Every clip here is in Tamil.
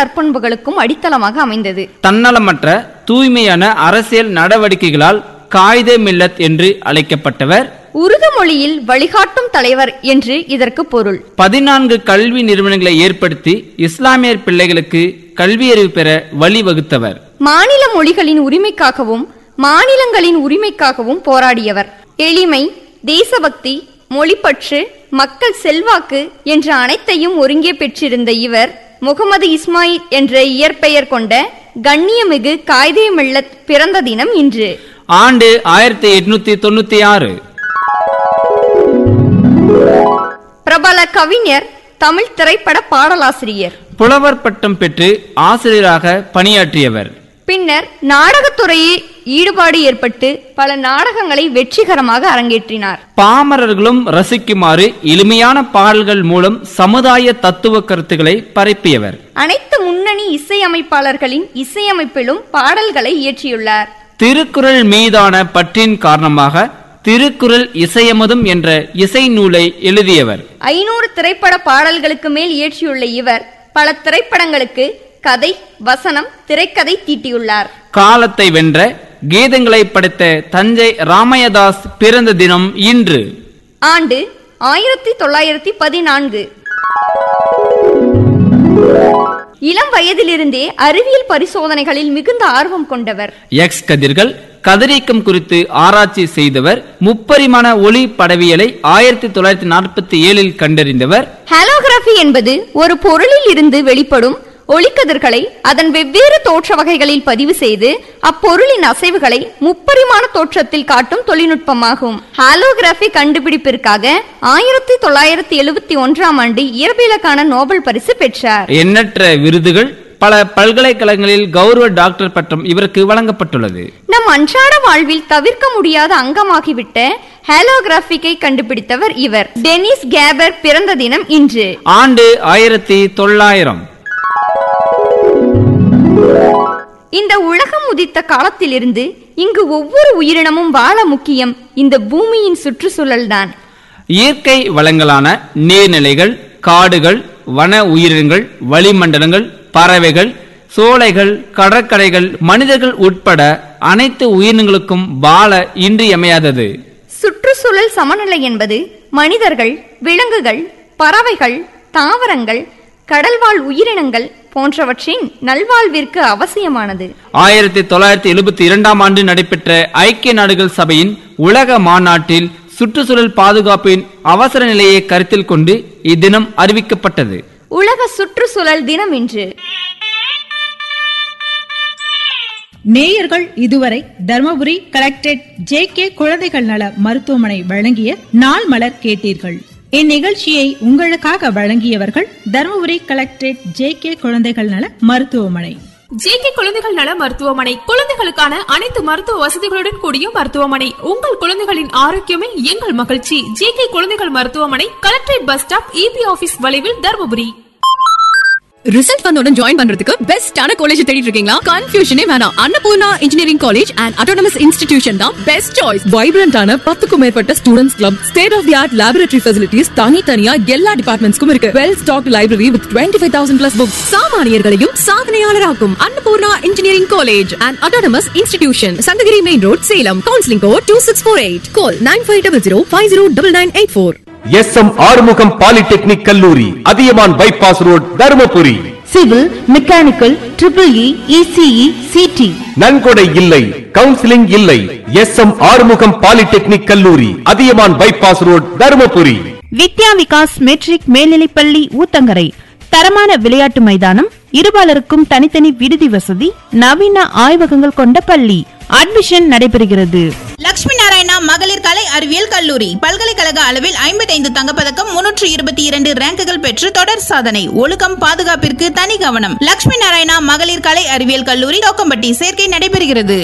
நற்பண்புகளுக்கும் அடித்தளமாக அமைந்தது தன்னலமற்ற தூய்மையான அரசியல் நடவடிக்கைகளால் காயிதே மில்லத் என்று அழைக்கப்பட்டவர் உருது மொழியில் வழிகாட்டும் தலைவர் என்று இதற்கு பொருள் பதினான்கு கல்வி நிறுவனங்களை ஏற்படுத்தி இஸ்லாமியர் பிள்ளைகளுக்கு கல்வியறிவு பெற வழிவகுத்தவர் மாநில மொழிகளின் உரிமைக்காகவும் மாநிலங்களின் உரிமைக்காகவும் போராடியவர் எளிமை தேசபக்தி மொழிப்பற்று மக்கள் செல்வாக்கு என்ற அனைத்தையும் ஒருங்கே பெற்றிருந்த இவர் முகமது இஸ்மாயில் என்ற இயற்பெயர் கொண்ட கண்ணியமிகு காய்தே மில்லத் பிறந்த தினம் இன்று ஆண்டு ஆயிரத்தி எட்நூத்தி தொண்ணூத்தி ஆறு பிரபல கவிஞர் தமிழ் திரைப்பட பாடலாசிரியர் புலவர் பட்டம் பெற்று ஆசிரியராக பணியாற்றியவர் பின்னர் நாடகத்துறையில் ஈடுபாடு ஏற்பட்டு பல நாடகங்களை வெற்றிகரமாக அரங்கேற்றினார் பாமரர்களும் ரசிக்குமாறு எளிமையான பாடல்கள் மூலம் சமுதாய தத்துவ கருத்துக்களை பரப்பியவர் அனைத்து முன்னணி இசையமைப்பாளர்களின் இசையமைப்பிலும் பாடல்களை இயற்றியுள்ளார் திருக்குறள் மீதான பற்றின் காரணமாக திருக்குறள் இசையமுதும் என்ற இசை நூலை எழுதியவர் ஐநூறு திரைப்பட பாடல்களுக்கு மேல் இயற்றியுள்ள இவர் பல திரைப்படங்களுக்கு கதை வசனம் திரைக்கதை தீட்டியுள்ளார் காலத்தை வென்ற கீதங்களை படைத்த தஞ்சை ராமயதாஸ் பிறந்த தினம் இன்று ஆண்டு ஆயிரத்தி தொள்ளாயிரத்தி பதினான்கு இளம் வயதிலிருந்தே அறிவியல் பரிசோதனைகளில் மிகுந்த ஆர்வம் கொண்டவர் எக்ஸ் கதிர்கள் கதிரியக்கம் குறித்து ஆராய்ச்சி செய்தவர் முப்பரிமாண ஒளி படவியலை ஆயிரத்தி தொள்ளாயிரத்தி நாற்பத்தி ஏழில் கண்டறிந்தவர் ஹாலோகிராஃபி என்பது ஒரு பொருளில் இருந்து வெளிப்படும் ஒளிக்கதிர்களை அதன் வெவ்வேறு தோற்ற வகைகளில் பதிவு செய்து அப்பொருளின் அசைவுகளை முப்பரிமாண தோற்றத்தில் காட்டும் தொழில்நுட்பமாகும் ஹாலோகிராஃபி கண்டுபிடிப்பிற்காக ஆயிரத்தி தொள்ளாயிரத்தி எழுபத்தி ஒன்றாம் ஆண்டு இயற்பியலுக்கான நோபல் பரிசு பெற்றார் எண்ணற்ற விருதுகள் பல பல்கலைக்கழகங்களில் கௌரவ டாக்டர் பட்டம் இவருக்கு வழங்கப்பட்டுள்ளது நம் அன்றாட வாழ்வில் தவிர்க்க முடியாத அங்கமாகிவிட்ட ஹாலோகிராஃபிக்கை கண்டுபிடித்தவர் இவர் டெனிஸ் கேபர் பிறந்த தினம் இன்று ஆண்டு ஆயிரத்தி தொள்ளாயிரம் இந்த உலகம் உதித்த காலத்திலிருந்து இங்கு ஒவ்வொரு உயிரினமும் வாழ முக்கியம் இந்த பூமியின் சுற்றுச்சூழல்தான் இயற்கை வளங்களான நீர்நிலைகள் காடுகள் வன உயிரினங்கள் வளிமண்டலங்கள் பறவைகள் சோலைகள் கடற்கரைகள் மனிதர்கள் உட்பட அனைத்து உயிரினங்களுக்கும் வாழ இன்றியமையாதது சுற்றுச்சூழல் சமநிலை என்பது மனிதர்கள் விலங்குகள் பறவைகள் தாவரங்கள் கடல்வாழ் உயிரினங்கள் போன்றவற்றின் நல்வாழ்விற்கு அவசியமானது ஆயிரத்தி தொள்ளாயிரத்தி எழுபத்தி இரண்டாம் ஆண்டு நடைபெற்ற ஐக்கிய நாடுகள் சபையின் உலக மாநாட்டில் சுற்றுச்சூழல் பாதுகாப்பின் அவசர நிலையை கருத்தில் கொண்டு இத்தினம் அறிவிக்கப்பட்டது உலக சுற்றுச்சூழல் தினம் இன்று நேயர்கள் இதுவரை தர்மபுரி கலெக்டரேட் ஜே கே குழந்தைகள் நல மருத்துவமனை வழங்கிய நாள் மலர் கேட்டீர்கள் இந்நிகழ்ச்சியை உங்களுக்காக வழங்கியவர்கள் தர்மபுரி கலெக்டரேட் ஜே கே குழந்தைகள் நல மருத்துவமனை ஜேகே குழந்தைகள் நல மருத்துவமனை குழந்தைகளுக்கான அனைத்து மருத்துவ வசதிகளுடன் கூடிய மருத்துவமனை உங்கள் குழந்தைகளின் ஆரோக்கியமே எங்கள் மகிழ்ச்சி ஜேகே குழந்தைகள் மருத்துவமனை collectorate bus stop EB office வளைவில் தருமபுரி ரிசல்ட் வந்தோட ஜாயின் பண்றதுக்கு பெஸ்டான காலேஜ் தேடிட்டு இருக்கீங்களா கன்ஃபியூஷனே வேணாம் Annapoorna engineering college and autonomous institution தான் பெஸ்ட் சாய்ஸ் வைப்ரண்டான பத்துக்கும் மேற்பட்ட students club state of the art laboratory facilities தனித்தனியா எல்லா டிபார்ட்மெண்ட்ஸ்க்கும் இருக்கு well stock library with twenty five thousand plus books சாமானியர்களையும் சாதனையாளராக்கும் Annapoorna engineering college and autonomous institution Sankagiri main road Salem counselling code two six four eight call nine five double zero five zero double nine eight four S M Arumugam polytechnic கல்லூரி Athiyaman bypass road Dharmapuri civil mechanical triple E ECE CT நன்கொடை இல்லை கவுன்சிலிங் இல்லை எஸ் எம் ஆறுமுகம் பாலிடெக்னிக் கல்லூரி Athiyaman bypass road Dharmapuri Vidya Vikas matric மேல்நிலைப்பள்ளி ஊத்தங்கரை தரமான விளையாட்டு மைதானம் இருபாலருக்கும் தனித்தனி விடுதி வசதி நவீன ஆய்வகங்கள் கொண்ட பள்ளி அட்மிஷன் நடைபெறுகிறது லட்சுமி நாராயணா மகளிர் கலை அறிவியல் கல்லூரி பல்கலைக்கழக அளவில் ஐம்பத்தைந்து தங்கப்பதக்கம் முன்னூற்று இருபத்தி இரண்டு ரேங்குகள் பெற்று தொடர் சாதனை ஒழுக்கம் பாதுகாப்பிற்கு தனி கவனம் லட்சுமி நாராயணா மகளிர் கலை அறிவியல் கல்லூரி தோக்கம்பட்டி சேர்க்கை நடைபெறுகிறது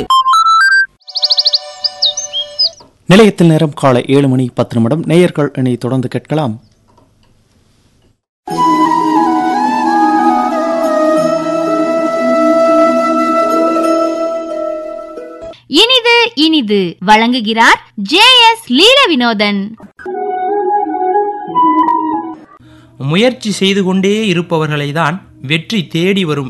நிலையத்தில் நேரம் காலை ஏழு மணி பத்து நிமிடம் நேயர்கள் இனி தொடர்ந்து கேட்கலாம் இனிது இனிது வழங்குகிறார் ஜே எஸ் லீல வினோதன் முயற்சி செய்து கொண்டே இருப்பவர்களை தான் வெற்றி தேடி வரும்